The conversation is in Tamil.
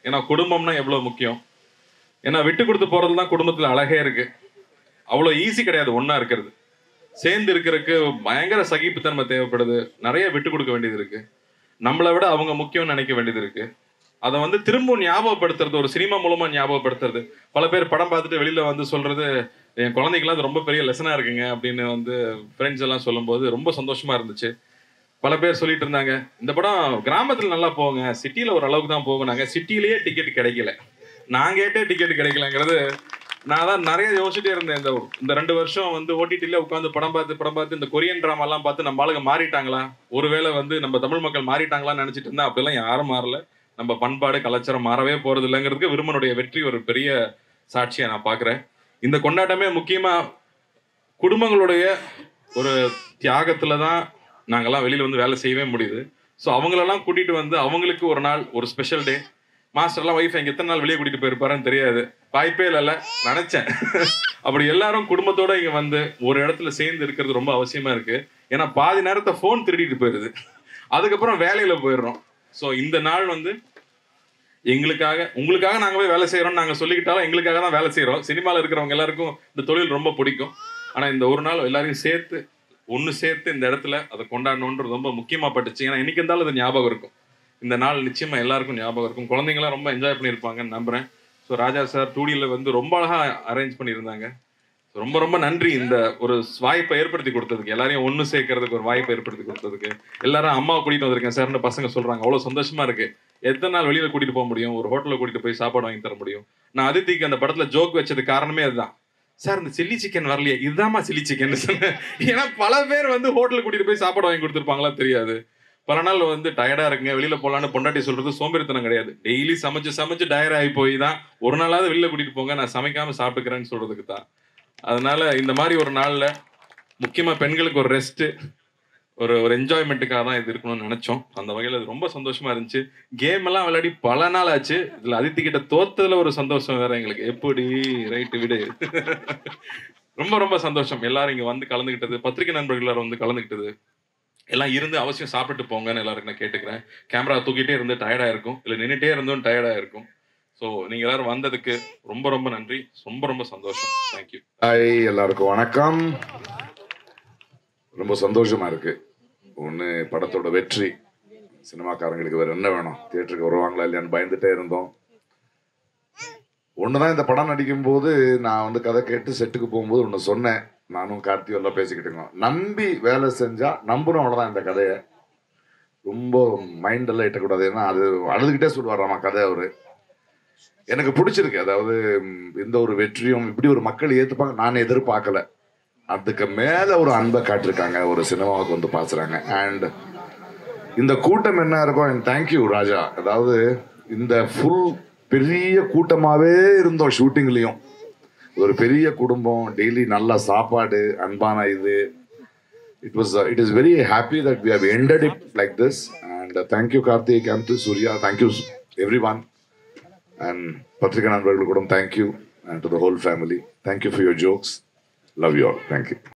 ஏன்னா குடும்பம்னா எவ்வளவு முக்கியம் ஏன்னா விட்டு கொடுத்து போறது தான் குடும்பத்துல அழகே இருக்கு அவ்வளோ ஈஸி கிடையாது ஒண்ணா இருக்கிறது சேர்ந்து இருக்கிறதுக்கு பயங்கர சகிப்புத்தன்மை தேவைப்படுது நிறைய விட்டு கொடுக்க வேண்டியது இருக்கு நம்மளை விட அவங்க முக்கியம்னு நினைக்க வேண்டியது இருக்கு அதை வந்து திரும்பவும் ஞாபகப்படுத்துறது ஒரு சினிமா மூலமா ஞாபகப்படுத்துறது பல பேர் படம் பார்த்துட்டு வெளியில வந்து சொல்றது என் குழந்தைக்கெல்லாம் அது ரொம்ப பெரிய லெசனா இருக்குங்க அப்படின்னு வந்து ஃப்ரெண்ட்ஸ் எல்லாம் சொல்லும்போது ரொம்ப சந்தோஷமா இருந்துச்சு பல பேர் சொல்லிட்டு இருந்தாங்க இந்த படம் கிராமத்துல நல்லா போங்க சிட்டில ஒரு அளவுக்கு தான் போகுனாங்க சிட்டிலேயே டிக்கெட் கிடைக்கல நான் கேட்டே டிக்கெட் கிடைக்கலங்கிறது நான் தான் நிறைய யோசிச்சுட்டே இருந்தேன் இந்த இந்த ரெண்டு வருஷம் வந்து ஓடிடில உட்காந்து படம் பார்த்து படம் பார்த்து இந்த கொரியன் ட்ராமா எல்லாம் பார்த்து நம்ம ஆளுங்க மாறிட்டாங்களா ஒருவேளை வந்து நம்ம தமிழ் மக்கள் மாறிட்டாங்களான்னு நினைச்சிட்டு இருந்தா அப்படிலாம் யாரும் மாறல நம்ம பண்பாடு கலாச்சாரம் மாறவே போறது இல்லைங்கிறதுக்கு விருமனுடைய வெற்றி ஒரு பெரிய சாட்சியா நான் பாக்குறேன் இந்த கொண்டாட்டமே முக்கியமா குடும்பங்களுடைய ஒரு தியாகத்துல தான் நாங்கெல்லாம் வெளியில வந்து வேலை செய்யவே முடியுது ஸோ அவங்களெல்லாம் கூட்டிட்டு வந்து அவங்களுக்கு ஒரு நாள் ஒரு ஸ்பெஷல் டே மாஸ்டர்லாம் ஒய்ஃப் எங்க எத்தனை நாள் வெளியே கூட்டிட்டு போயிருப்பாருன்னு தெரியாது வாய்ப்பே இல்லைல்ல நினைச்சேன் அப்படி எல்லாரும் குடும்பத்தோட இங்க வந்து ஒரு இடத்துல சேர்ந்து இருக்கிறது ரொம்ப அவசியமா இருக்கு ஏன்னா பாதி நேரத்தை ஃபோன் திருடிட்டு போயிருது அதுக்கப்புறம் வேலையில போயிடுறோம் ஸோ இந்த நாள் வந்து எங்களுக்காக உங்களுக்காக நாங்க போய் வேலை செய்யறோம் நாங்க சொல்லிக்கிட்டாலும் எங்களுக்காக தான் வேலை செய்யறோம் சினிமால இருக்கிறவங்க எல்லாருக்கும் இந்த தொழில் ரொம்ப பிடிக்கும் ஆனா இந்த ஒரு நாள் எல்லாரையும் சேர்த்து ஒன்று சேர்த்து இந்த இடத்துல அதை கொண்டாடணுன்றது ரொம்ப முக்கியமா பட்டுச்சு ஏன்னா இன்னைக்கு இருந்தாலும் அது ஞாபகம் இருக்கும் இந்த நாள் நிச்சயமா எல்லாருக்கும் ஞாபகம் இருக்கும் குழந்தைங்களாம் ரொம்ப என்ஜாய் பண்ணியிருப்பாங்கன்னு நம்புறேன் ஸோ ராஜா சார் டூடியில் வந்து ரொம்ப அழகா அரேஞ்ச் பண்ணியிருந்தாங்க So, ரொம்ப ரொம்ப நன்றி இந்த ஒரு வாய்ப்பை ஏற்படுத்தி கொடுத்ததுக்கு எல்லாரையும் ஒன்று சேர்க்கறதுக்கு ஒரு வாய்ப்பை ஏற்படுத்தி கொடுத்ததுக்கு எல்லாரும் அம்மாவை கூட்டிட்டு வந்திருக்கேன் சார்னு பசங்க சொல்றாங்க அவ்வளோ சந்தோஷமா இருக்கு எத்தனை நாள் வெளியில கூட்டிட்டு போக முடியும் ஒரு ஹோட்டலில் கூட்டிட்டு போய் சாப்பாடு வாங்கி தர முடியும் நான் அதித்திக்கு அந்த படத்துல ஜோக் வச்சது காரணமே அதுதான் சார் இந்த சில்லி சிக்கன் வரலையே இதுதாம்மா சில்லி சிக்கன் சொன்னேன் ஏன்னா பல பேர் வந்து ஹோட்டலுக்கு கூட்டிட்டு போய் சாப்பாடு வாங்கி கொடுத்துருப்பாங்களா தெரியாது பல நாள் வந்து டயர்டா இருக்குங்க வெளியில போலான்னு பொண்டாட்டி சொல்றது சோம்பேறித்தனம் கிடையாது டெய்லி சமைச்சு சமைச்சு டயர் ஆகி போய் தான் ஒரு நாளாவது வெளியில கூட்டிட்டு போங்க நான் சமைக்காம சாப்பிட்டுக்கிறேன்னு சொல்றதுக்கு தான் அதனால இந்த மாதிரி ஒரு நாள்ல முக்கியமா பெண்களுக்கு ஒரு ரெஸ்ட் ஒரு ஒரு என்ஜாய்மெண்ட்டுக்காக தான் இது இருக்கணும்னு நினைச்சோம் அந்த வகையில் அது ரொம்ப சந்தோஷமா இருந்துச்சு கேம் எல்லாம் விளையாடி பல நாள் ஆச்சு இதுல அதித்தி கிட்ட தோத்ததுல ஒரு சந்தோஷம் வேற எங்களுக்கு எப்படி ரைட்டு விடு ரொம்ப ரொம்ப சந்தோஷம் எல்லாரும் இங்க வந்து கலந்துக்கிட்டது பத்திரிகை நண்பர்கள் எல்லாரும் வந்து கலந்துக்கிட்டது எல்லாம் இருந்து அவசியம் சாப்பிட்டு போங்கன்னு எல்லாருக்கும் நான் கேட்டுக்கிறேன் கேமரா தூக்கிட்டே இருந்து டயர்டா இருக்கும் இல்ல நின்னுட்டே இருந்தும் டயர்டா இருக்கும் ஸோ நீங்க எல்லாரும் வந்ததுக்கு ரொம்ப ரொம்ப நன்றி ரொம்ப ரொம்ப சந்தோஷம் தேங்க்யூ ஹாய் எல்லாருக்கும் வணக்கம் ரொம்ப சந்தோஷமா இருக்கு ஒன்று படத்தோட வெற்றி சினிமாக்காரங்களுக்கு வேற என்ன வேணும் தியேட்டருக்கு வருவாங்களா இல்லையான்னு பயந்துட்டே இருந்தோம் ஒன்று தான் இந்த படம் நடிக்கும்போது நான் வந்து கதை கேட்டு செட்டுக்கு போகும்போது ஒன்று சொன்னேன் நானும் கார்த்தியும் எல்லாம் பேசிக்கிட்டு இருக்கோம் நம்பி வேலை செஞ்சா நம்பணும் அவ்வளோதான் இந்த கதையை ரொம்ப மைண்டெல்லாம் இட்டக்கூடாது ஏன்னா அது அழுதுகிட்டே சொல்லுவாராமா கதை அவரு எனக்கு பிடிச்சிருக்கு அதாவது ம், இந்த ஒரு வெற்றியும் இப்படி ஒரு மக்கள் ஏற்றுப்பாங்க நான் எதிர்பார்க்கல அதுக்கு மேல ஒரு அன்பை காட்டிருக்காங்க ஒரு சினிமாவுக்கு வந்து பாசுறாங்க அண்ட் இந்த கூட்டம் என்ன இருக்கும் அண்ட் தேங்க்யூ ராஜா அதாவது இந்த ஃபுல் பெரிய கூட்டமாவே இருந்தோம் ஷூட்டிங்லேயும் ஒரு பெரிய குடும்பம் டெய்லி நல்ல சாப்பாடு அன்பான இது it was it is very happy that we have ended it like this and thank you Karthik அம்து Surya thank you everyone and பத்திரிகை நண்பர்கள் கூட thank you and to the whole family thank you for your jokes love you all thank you